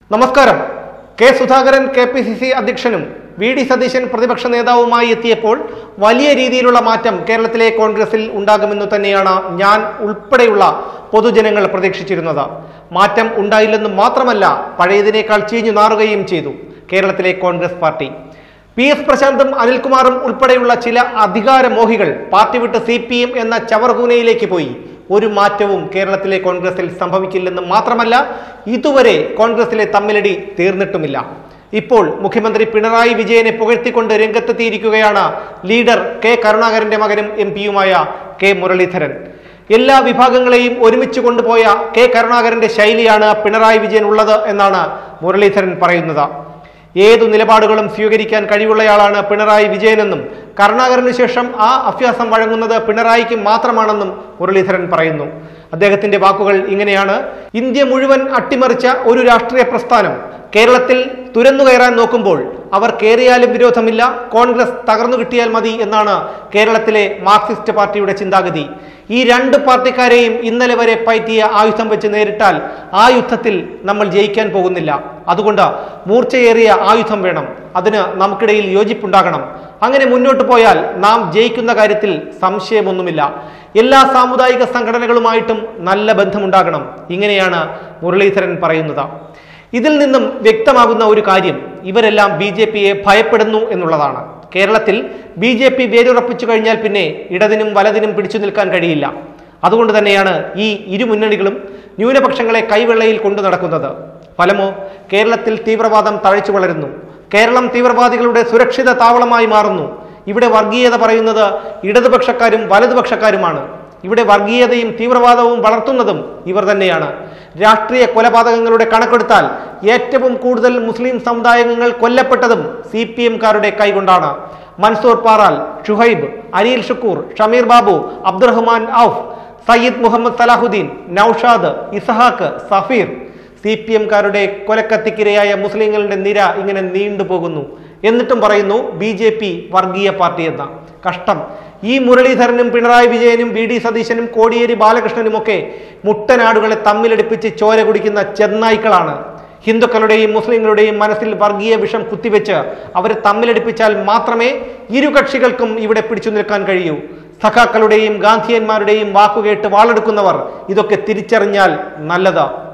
നമസ്കാരം K Sudhakaran K P C C അധ്യക്ഷനും V D Satheesan പ്രതിപക്ഷ നേതാവുമായി എത്തിയപ്പോൾ വലിയ രീതിയിലുള്ള മാറ്റം കേരളത്തിലെ കോൺഗ്രസിൽ ഉണ്ടാകുമെന്ന് തന്നെയാണ് ഞാൻ ഉൾപ്പെടെയുള്ള പൊതുജനങ്ങൾ പ്രതീക്ഷിച്ചിരുന്നത് മാറ്റം ഉണ്ടായില്ലെന്ന് മാത്രമല്ല പഴയതിനേക്കാൾ ചീഞ്ഞു നാറുകയും ചെയ്തു കേരളത്തിലെ കോൺഗ്രസ് പാർട്ടി പി എസ് പ്രശാന്തും അനിൽകുമാറും ഉൾപ്പെടെയുള്ള ചില അധികാരമോഹികൾ പാർട്ടി വിട്ട് സി പി എം എന്ന ചവർകൂനയിലേക്ക് പോയി ഒരു മാറ്റവും കേരളത്തിലെ കോൺഗ്രസിൽ സംഭവിക്കില്ലെന്ന് മാത്രമല്ല ഇതുവരെ കോൺഗ്രസിലെ തമ്മിലടി തീർന്നിട്ടുമില്ല ഇപ്പോൾ മുഖ്യമന്ത്രി പിണറായി വിജയനെ പുകഴ്ത്തിക്കൊണ്ട് രംഗത്തെത്തിയിരിക്കുകയാണ് ലീഡർ കെ കരുണാകരന്റെ മകനും എം പിയുമായ കെ മുരളീധരൻ എല്ലാ വിഭാഗങ്ങളെയും ഒരുമിച്ച് കൊണ്ടുപോയ കെ കരുണാകരന്റെ ശൈലിയാണ് പിണറായി വിജയൻ ഉള്ളത് എന്നാണ് മുരളീധരൻ പറയുന്നത് ഏതു നിലപാടുകളും സ്വീകരിക്കാൻ കഴിവുള്ളയാളാണ് പിണറായി വിജയനെന്നും കരുണാകരന് ശേഷം ആ അഭ്യാസം വഴങ്ങുന്നത് പിണറായിക്ക് മാത്രമാണെന്നും മുരളീധരൻ പറയുന്നു അദ്ദേഹത്തിന്റെ വാക്കുകൾ ഇങ്ങനെയാണ് ഇന്ത്യ മുഴുവൻ അട്ടിമറിച്ച ഒരു രാഷ്ട്രീയ പ്രസ്ഥാനം കേരളത്തിൽ തുരന്നു കയറാൻ നോക്കുമ്പോൾ അവർ കയറിയാലും വിരോധമില്ല കോൺഗ്രസ് തകർന്നു കിട്ടിയാൽ മതി എന്നാണ് കേരളത്തിലെ മാർക്സിസ്റ്റ് പാർട്ടിയുടെ ചിന്താഗതി ഈ രണ്ട് പാർട്ടിക്കാരെയും ഇന്നലെ വരെ പയറ്റിയ ആയുധം വെച്ച് നേരിട്ടാൽ ആ യുദ്ധത്തിൽ നമ്മൾ ജയിക്കാൻ പോകുന്നില്ല അതുകൊണ്ട് മൂർച്ചയേറിയ ആയുധം വേണം അതിന് നമുക്കിടയിൽ യോജിപ്പുണ്ടാകണം അങ്ങനെ മുന്നോട്ട് പോയാൽ നാം ജയിക്കുന്ന കാര്യത്തിൽ സംശയമൊന്നുമില്ല എല്ലാ സാമുദായിക സംഘടനകളുമായിട്ടും നല്ല ബന്ധമുണ്ടാകണം ഇങ്ങനെയാണ് മുരളീധരൻ പറയുന്നത് ഇതിൽ നിന്നും വ്യക്തമാകുന്ന ഒരു കാര്യം ഇവരെല്ലാം ബി ജെ പിയെ ഭയപ്പെടുന്നു എന്നുള്ളതാണ് കേരളത്തിൽ ബി ജെ പി വേരുറപ്പിച്ചു കഴിഞ്ഞാൽ പിന്നെ ഇടതിനും വലതിനും പിടിച്ചു നിൽക്കാൻ കഴിയില്ല അതുകൊണ്ട് തന്നെയാണ് ഈ ഇരു മുന്നണികളും ന്യൂനപക്ഷങ്ങളെ കൈവെള്ളയിൽ കൊണ്ടു നടക്കുന്നത് ഫലമോ കേരളത്തിൽ തീവ്രവാദം തഴച്ചു വളരുന്നു കേരളം തീവ്രവാദികളുടെ സുരക്ഷിത താവളമായി മാറുന്നു ഇവിടെ വർഗീയത പറയുന്നത് ഇടതുപക്ഷക്കാരും വലതുപക്ഷക്കാരുമാണ് ഇവിടെ വർഗീയതയും തീവ്രവാദവും വളർത്തുന്നതും ഇവർ തന്നെയാണ് രാഷ്ട്രീയ കൊലപാതകങ്ങളുടെ കണക്കെടുത്താൽ ഏറ്റവും കൂടുതൽ മുസ്ലിം സമുദായങ്ങൾ കൊല്ലപ്പെട്ടതും സി പി എംകാരുടെ കൈകൊണ്ടാണ് മൻസൂർ പാറാൽ ഷുഹൈബ് അനിൽ ഷുക്കൂർ ഷമീർ ബാബു അബ്ദുറഹ്മാൻ ഔഫ് സയ്യിദ് മുഹമ്മദ് സലാഹുദ്ദീൻ നൌഷാദ് ഇസഹാക്ക് സഫീർ സി പി എംകാരുടെ കൊലക്കത്തിക്കിരയായ മുസ്ലിങ്ങളുടെ നിര ഇങ്ങനെ നീണ്ടുപോകുന്നു എന്നിട്ടും പറയുന്നു ബി ജെ പി വർഗീയ പാർട്ടി എന്ന കഷ്ടം ഈ മുരളീധരനും പിണറായി വിജയനും വി ഡി സതീശനും കോടിയേരി ബാലകൃഷ്ണനുമൊക്കെ മുട്ടനാടുകളെ തമ്മിലടിപ്പിച്ച് ചോര കുടിക്കുന്ന ചെന്നായ്ക്കളാണ് ഹിന്ദുക്കളുടെയും മുസ്ലിങ്ങളുടെയും മനസ്സിൽ വർഗീയ വിഷം കുത്തിവെച്ച് അവരെ തമ്മിലടിപ്പിച്ചാൽ മാത്രമേ ഇരു കക്ഷികൾക്കും ഇവിടെ പിടിച്ചു നിൽക്കാൻ കഴിയൂ സഖാക്കളുടെയും ഗാന്ധിയന്മാരുടെയും വാക്കുകേട്ട് വാളെടുക്കുന്നവർ ഇതൊക്കെ തിരിച്ചറിഞ്ഞാൽ നല്ലത്